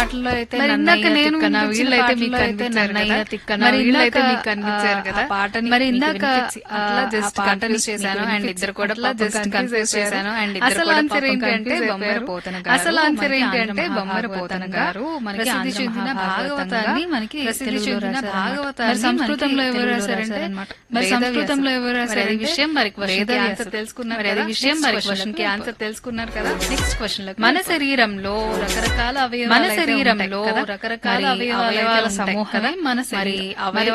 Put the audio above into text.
పాటల్లో అయితే మరి నన్నయ్య ఇందాక నేను తిక్కన, వినిపించిన వీళ్ళైతే మీకు పాటల్లో అయితే కనిపించారు నన్నయ్య కదా. తిక్కన, మరి వీళ్ళైతే ఇందాక, మీకు కనిపించారు ఆ, కదా ఆ పాటని మరి మీకు ఇందాక వినిపించి, అట్లా ఆ, just ఆ పాటని confuse చేశాను మీకు and వినిపించి, ఇద్దరు కూడా అట్లా పాపం just confuse confuse చేశాను చేశాను and ఇద్దరు అసలు కూడా ఆన్సర్ పాపం ఏంటంటే confuse బొమ్మర అయిపోయారు. పోతన గారు అసలు ఆన్సర్ మనకి ఏంటంటే ఆంధ్ర బొమ్మర పోతన మహాభారతం గారు మనకి ప్రసిద్ధి ఆంధ్ర చెందిన మహాభారతాన్ని భాగవతాన్ని మనకి ప్రసిద్ధి తెలుగులో చెందిన రాశారన్నమాట. భాగవతాన్ని మరి సంస్కృతంలో మనకి ఎవరు తెలుగులో రాశారంటే రాశారన్నమాట. మరి వేదవ్యాసుడు. సంస్కృతంలో ఎవరు మరి అది రాశారంటే విషయం మరి క్వశ్చన్ కి వేదవ్యాసుడు. ఆన్సర్ తెలుసుకున్నారు మరి అది కదా? విషయం Next మరి question క్వశ్చన్ కి ఆన్సర్ తెలుసుకున్నారు కదా నెక్స్ట్ క్వశ్చన్ మన శరీరంలో రకరకాల అవయవాలు మన అయితే శరీరంలో ఉంటాయి కదా? రకరకాల మరి అవయవాల అవయవాల సమూహమే సమూహమే మన మరి శరీరం. అవయవాల